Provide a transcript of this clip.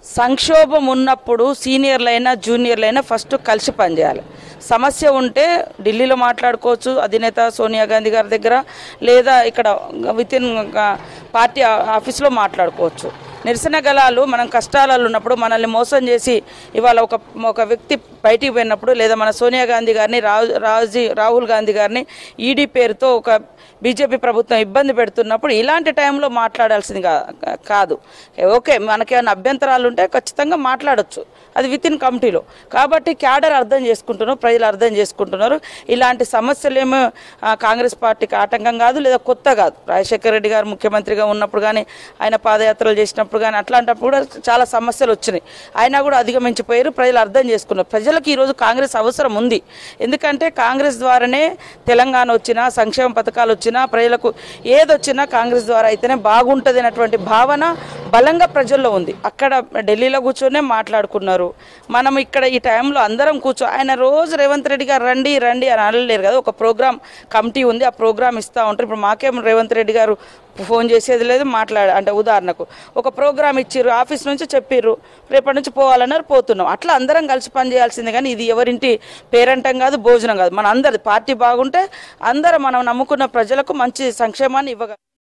సంక్షోభం ఉన్నప్పుడు సీనియర్లైనా జూనియర్లైనా ఫస్ట్ కలిసి పనిచేయాలి సమస్య ఉంటే ఢిల్లీలో మాట్లాడుకోవచ్చు అధినేత సోనియా గాంధీ గారి దగ్గర లేదా ఇక్కడ విత్ ఇన్ పార్టీ ఆఫీస్లో మాట్లాడుకోవచ్చు నిరసన గలాలు మనం కష్టాలలో ఉన్నప్పుడు మనల్ని మోసం చేసి ఇవాళ ఒక ఒక వ్యక్తి బయటికి పోయినప్పుడు లేదా మన సోనియా గాంధీ గారిని రాహు రాజీ రాహుల్ గాంధీ గారిని ఈడీ పేరుతో ఒక బీజేపీ ప్రభుత్వం ఇబ్బంది పెడుతున్నప్పుడు ఇలాంటి టైంలో మాట్లాడాల్సింది కా- కాదు ఓకే మనకేమైనా అభ్యంతరాలు ఉంటే ఖచ్చితంగా మాట్లాడొచ్చు అది విత్ ఇన్ కమిటీలో కాబట్టి క్యాడర్ అర్థం చేసుకుంటున్నారు ప్రజలు అర్థం చేసుకుంటున్నారు ఇలాంటి సమస్యలు ఏమో ఆ, కాంగ్రెస్ పార్టీకి ఆటంకం కాదు లేదా కొత్త కాదు రాజశేఖర రెడ్డి గారు ముఖ్యమంత్రిగా ఉన్నప్పుడు కానీ ఆయన పాదయాత్రలు చేసినప్పుడు కానీ అట్లాంటప్పుడు కూడా చాలా సమస్యలు వచ్చినాయి అయినా కూడా అధిగమించిపోయారు ప్రజలు అర్థం చేసుకున్నారు ప్రజలకు ఈరోజు కాంగ్రెస్ అవసరం ఉంది ఎందుకంటే కాంగ్రెస్ ద్వారానే తెలంగాణ వచ్చినా సంక్షేమ పథకాలు వచ్చినా ప్రజలకు ఏదొచ్చినా కాంగ్రెస్ ద్వారా అయితేనే బాగుంటుంది అన్నటువంటి భావన బలంగా ప్రజల్లో ఉంది అక్కడ ఢిల్లీలో కూర్చొనే మాట్లాడుకున్నారు మనం ఇక్కడ ఈ టైంలో అందరం కూర్చో ఆయన రోజు రేవంత్ రెడ్డి గారు రండి రండి అని అనలేరు కదా ఒక ప్రోగ్రామ్ కమిటీ ఉంది ఆ ప్రోగ్రామ్ ఇస్తూ ఉంటారు ఇప్పుడు మాకేం రేవంత్ రెడ్డి గారు ఫోన్ చేసేది లేదు మాట్లాడ అంటే ఉదాహరణకు ఒక ప్రోగ్రామ్ ఇచ్చిర్రు ఆఫీస్ నుంచి చెప్పిర్రు రేపటి నుంచి పోవాలన్నారు పోతున్నాం అట్లా అందరం కలిసి పని చేయాల్సిందే కానీ ఇది ఎవరింటి పేరంటం కాదు భోజనం కాదు మన అందరి పార్టీ బాగుంటే అందరం మనం నమ్ముకున్న ప్రజలకు మంచి సంక్షేమాన్ని ఇవ్వగలం